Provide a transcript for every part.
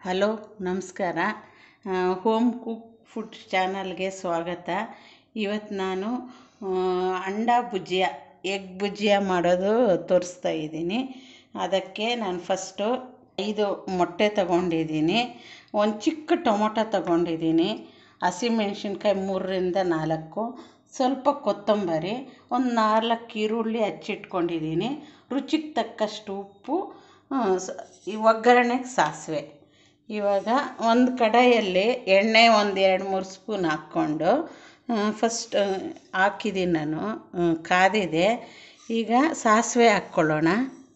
hello ನಮಸ್ಕಾರ home cook food ಚಾನಲ್ಗೆ ಸ್ವಾಗತ ಇವತ್ತು ನಾನು ಅಂಡ ಭುಜಿಯ ಎಗ್ ಭುಜಿಯ ಮಾಡೋದು ತೋರಿಸ್ತಾ ಇದ್ದೀನಿ ಅದಕ್ಕೆ ನಾನು ಫಸ್ಟು ಐದು ಮೊಟ್ಟೆ ತಗೊಂಡಿದ್ದೀನಿ ಒಂದು ಚಿಕ್ಕ ಟೊಮೊಟೊ ತಗೊಂಡಿದ್ದೀನಿ ಹಸಿಮೆಣ್ಸಿನ್ಕಾಯಿ ಮೂರರಿಂದ ನಾಲ್ಕು ಸ್ವಲ್ಪ ಕೊತ್ತಂಬರಿ ಒಂದು ನಾಲ್ಕು ಈರುಳ್ಳಿ ಹಚ್ಚಿಟ್ಕೊಂಡಿದ್ದೀನಿ ರುಚಿಗೆ ತಕ್ಕಷ್ಟು ಉಪ್ಪು ಸ ಈ ಒಗ್ಗರಣೆಗೆ ಸಾಸಿವೆ ಇವಾಗ ಒಂದು ಕಡಾಯಲ್ಲಿ ಎಣ್ಣೆ ಒಂದು ಎರಡು ಮೂರು ಸ್ಪೂನ್ ಹಾಕ್ಕೊಂಡು ಫಸ್ಟ್ ಹಾಕಿದ್ದೀನಿ ನಾನು ಕಾದಿದೆ ಈಗ ಸಾಸಿವೆ ಹಾಕ್ಕೊಳ್ಳೋಣ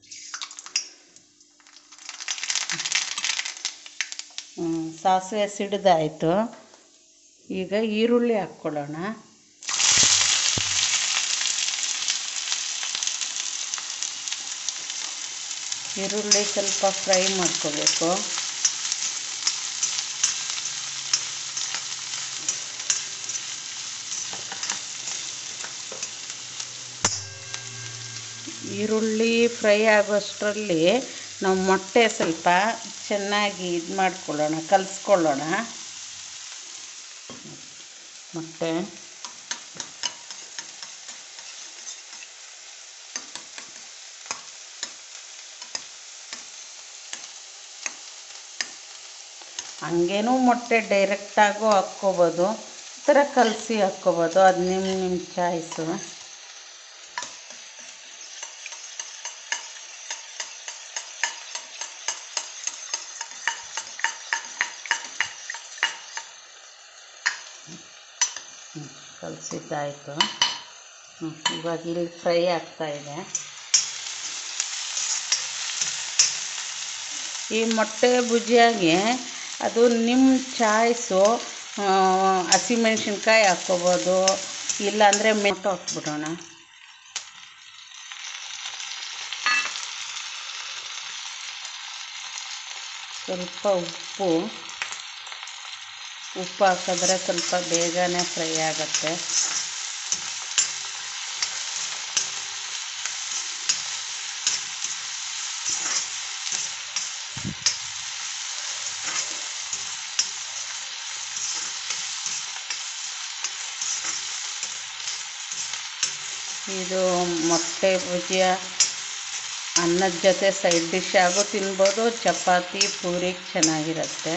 ಸಾಸಿವೆ ಸಿಡಿದಾಯಿತು ಈಗ ಈರುಳ್ಳಿ ಹಾಕ್ಕೊಳ್ಳೋಣ ಈರುಳ್ಳಿ ಸ್ವಲ್ಪ ಫ್ರೈ ಮಾಡ್ಕೋಬೇಕು ಈರುಳ್ಳಿ ಫ್ರೈ ಆಗೋಷ್ಟರಲ್ಲಿ ನಾವು ಮೊಟ್ಟೆ ಸ್ವಲ್ಪ ಚೆನ್ನಾಗಿ ಇದು ಮಾಡ್ಕೊಳ್ಳೋಣ ಕಲಿಸ್ಕೊಳ್ಳೋಣ ಮೊಟ್ಟೆ ಹಂಗೇನೂ ಮೊಟ್ಟೆ ಡೈರೆಕ್ಟಾಗೂ ಹಾಕ್ಕೋಬೋದು ಈ ಥರ ಕಲಸಿ ಹಾಕ್ಕೋಬೋದು ಅದು ನಿಮ್ಮ ನಿಮ್ಮ ಚಾಯ್ಸು ಕಲಸಿದ್ದಾಯಿತು ಇವಾಗ ಇಲ್ಲಿ ಫ್ರೈ ಆಗ್ತಾಯಿದೆ ಈ ಮೊಟ್ಟೆ ಭುಜಿಯಾಗೆ ಅದು ನಿಮ್ಮ ಚಾಯ್ಸು ಹಸಿಮೆಣ್ಸಿನ್ಕಾಯಿ ಹಾಕ್ಕೋಬೋದು ಇಲ್ಲಾಂದರೆ ಮೆಂಟು ಹಾಕ್ಬಿಡೋಣ ಸ್ವಲ್ಪ ಉಪ್ಪು ಉಪ್ಪು ಹಾಕಿದ್ರೆ ಸ್ವಲ್ಪ ಬೇಗನೆ ಫ್ರೈ ಆಗುತ್ತೆ ಇದು ಮೊಟ್ಟೆ ಭುಜಿಯ ಅನ್ನದ ಜೊತೆ ಸೈಡ್ ಡಿಶ್ ಆಗು ತಿನ್ಬೋದು ಚಪಾತಿ ಪೂರಿಗೆ ಚೆನ್ನಾಗಿರುತ್ತೆ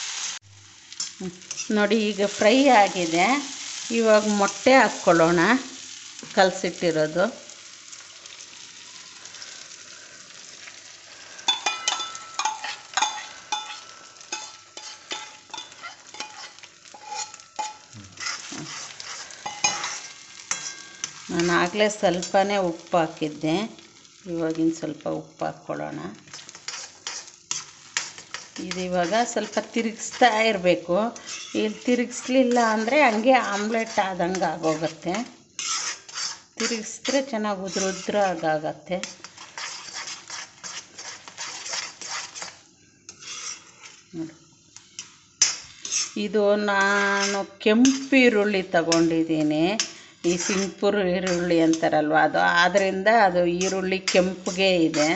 ನೋಡಿ ಈಗ ಫ್ರೈ ಆಗಿದೆ ಇವಾಗ ಮೊಟ್ಟೆ ಹಾಕ್ಕೊಳ್ಳೋಣ ಕಲಸಿಟ್ಟಿರೋದು ನಾನು ಆಗಲೇ ಸ್ವಲ್ಪನೇ ಉಪ್ಪು ಹಾಕಿದ್ದೆ ಇವಾಗಿನ ಸ್ವಲ್ಪ ಉಪ್ಪು ಹಾಕ್ಕೊಳ್ಳೋಣ ಇದು ಇವಾಗ ಸ್ವಲ್ಪ ತಿರುಗಿಸ್ತಾ ಇರಬೇಕು ಇಲ್ಲಿ ತಿರುಗಿಸ್ಲಿಲ್ಲ ಅಂದರೆ ಹಂಗೆ ಆಮ್ಲೆಟ್ ಆದಂಗೆ ಆಗೋಗುತ್ತೆ ತಿರುಗಿಸಿದ್ರೆ ಚೆನ್ನಾಗಿ ಉದ್ರ ಉದ್ರಾಗತ್ತೆ ಇದು ನಾನು ಕೆಂಪು ಈರುಳ್ಳಿ ತಗೊಂಡಿದ್ದೀನಿ ಈ ಸಿಂಗ್ಪುರ್ ಈರುಳ್ಳಿ ಅಂತಾರಲ್ವ ಅದು ಆದ್ದರಿಂದ ಅದು ಈರುಳ್ಳಿ ಕೆಂಪಗೆ ಇದೆ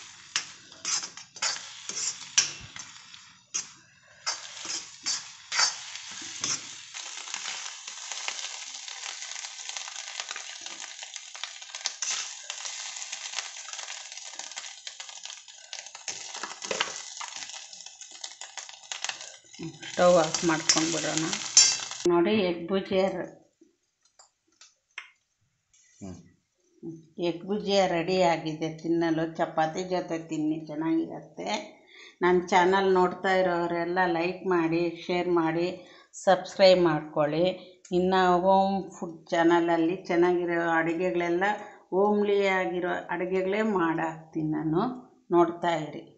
ಸ್ಟವ್ ಆಫ್ ಮಾಡ್ಕೊಂಡ್ಬಿಡೋಣ ನೋಡಿ egg bhujia egg bhujia ready ಆಗಿದೆ ತಿನ್ನಲು ಚಪಾತಿ ಜೊತೆ ತಿನ್ನಿ ಚೆನ್ನಾಗಿರುತ್ತೆ ನನ್ನ ಚಾನಲ್ ನೋಡ್ತಾ ಇರೋರೆಲ್ಲ ಲೈಕ್ ಮಾಡಿ ಶೇರ್ ಮಾಡಿ ಸಬ್ಸ್ಕ್ರೈಬ್ ಮಾಡ್ಕೊಳ್ಳಿ ಇನ್ನು ಹೋಮ್ ಫುಡ್ ಚಾನಲಲ್ಲಿ ಚೆನ್ನಾಗಿರೋ ಅಡುಗೆಗಳೆಲ್ಲ ಹೋಮ್ಲಿ ಆಗಿರೋ ಅಡುಗೆಗಳೇ ಮಾಡಾಕ್ತೀನಿ ನಾನು ನೋಡ್ತಾ ಇರಿ